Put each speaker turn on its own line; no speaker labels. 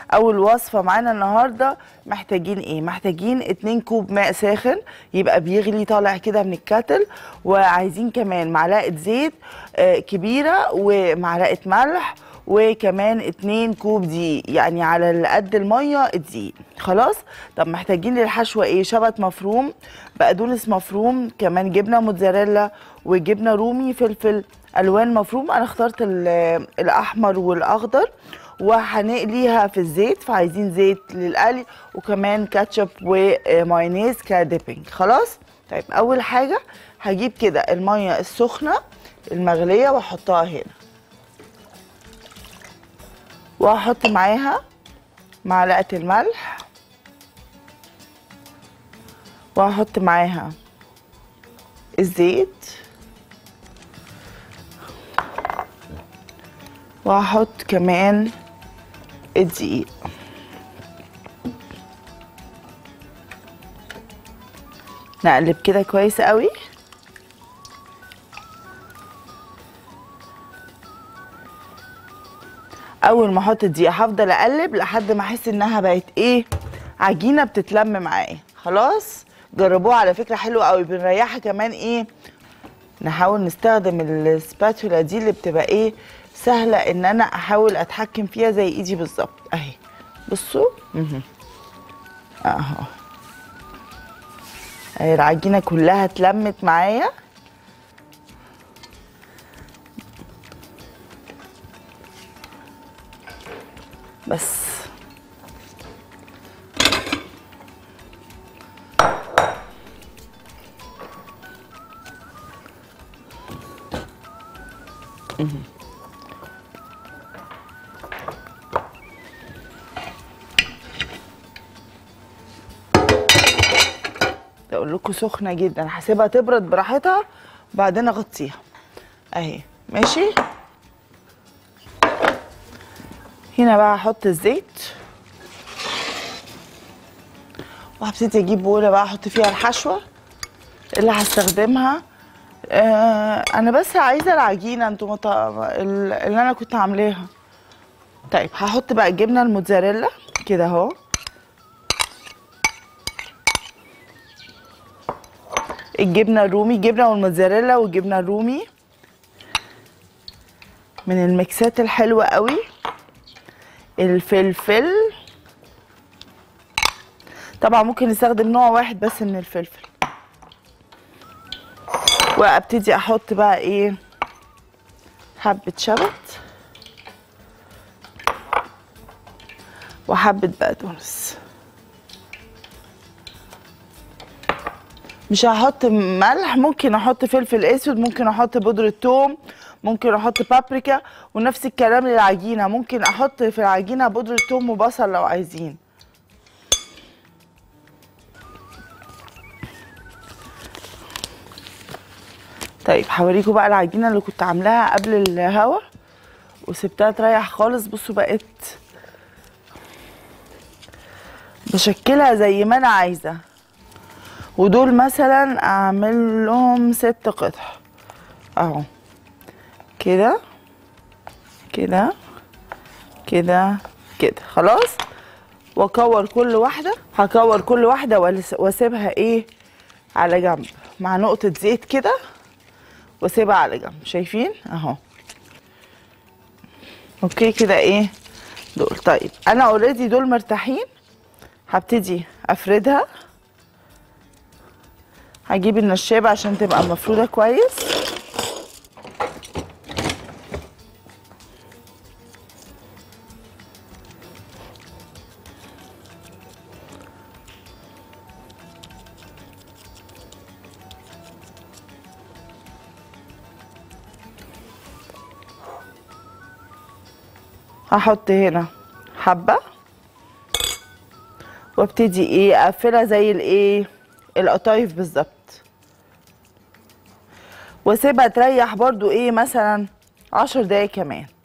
اول وصفه معانا النهارده محتاجين ايه محتاجين 2 كوب ماء ساخن يبقى بيغلي طالع كده من الكاتل وعايزين كمان معلقه زيت آه، كبيره ومعلقه ملح وكمان 2 كوب دقيق يعني على قد الميه الدقيق خلاص طب محتاجين للحشوه ايه شبت مفروم بقدونس مفروم كمان جبنه موتزاريلا وجبنه رومي فلفل الوان مفروم انا اخترت ال- الاحمر والاخضر وهنقليها في الزيت فعايزين زيت للقلي وكمان كاتشب ومايونيز كديبنج خلاص طيب اول حاجه هجيب كده الميه السخنه المغليه واحطها هنا وهحط معاها معلقه الملح وهحط معاها الزيت وهحط كمان الدقيق نقلب كده كويس قوي اول ما احط الدقيق هفضل اقلب لحد ما احس انها بقت ايه عجينه بتتلم معايا خلاص جربوها على فكره حلوه قوي بنريحها كمان ايه نحاول نستخدم السباتولا دي اللي بتبقى ايه سهله ان انا احاول اتحكم فيها زي ايدي بالظبط اهي بصوا مهم. اهو اهي العجينه كلها اتلمت معايا بس اقول لكم سخنه جدا هسيبها تبرد براحتها وبعدين اغطيها اهي ماشي هنا بقى هحط الزيت وهبتدي اجيب بوله بقى احط فيها الحشوه اللي هستخدمها آه انا بس عايزه العجينه انتوا مط... ال- اللي انا كنت عاملاها طيب هحط بقى الجبنه الموتزاريلا كده اهو الجبنه الرومي الجبنه والموتزاريلا والجبنه الرومي من الميكسات الحلوه قوي الفلفل طبعا ممكن نستخدم نوع واحد بس من الفلفل وابتدي احط بقى ايه حبه شبت وحبه بقدونس مش هحط ملح ممكن احط فلفل اسود ممكن احط بودرة ثوم ممكن احط بابريكا ونفس الكلام للعجينه ممكن احط في العجينه بودرة ثوم وبصل لو عايزين طيب هوريكم بقى العجينه اللي كنت عاملاها قبل الهوا وسبتها تريح خالص بصوا بقت بشكلها زي ما انا عايزه ودول مثلا اعمل لهم ست قطع اهو كده كده كده كده خلاص واكور كل واحده هكور كل واحده والس- واسيبها ايه على جنب مع نقطه زيت كده واسيبها على جنب شايفين اهو اوكي كده ايه دول طيب انا اوريدي دول مرتاحين هبتدي افردها هجيب النشابة عشان تبقى مفرودة كويس هحط هنا حبة وابتدي ايه اقفلها زي الايه القطايف بالظبط واسيبها تريح برضو ايه مثلا عشر دقايق كمان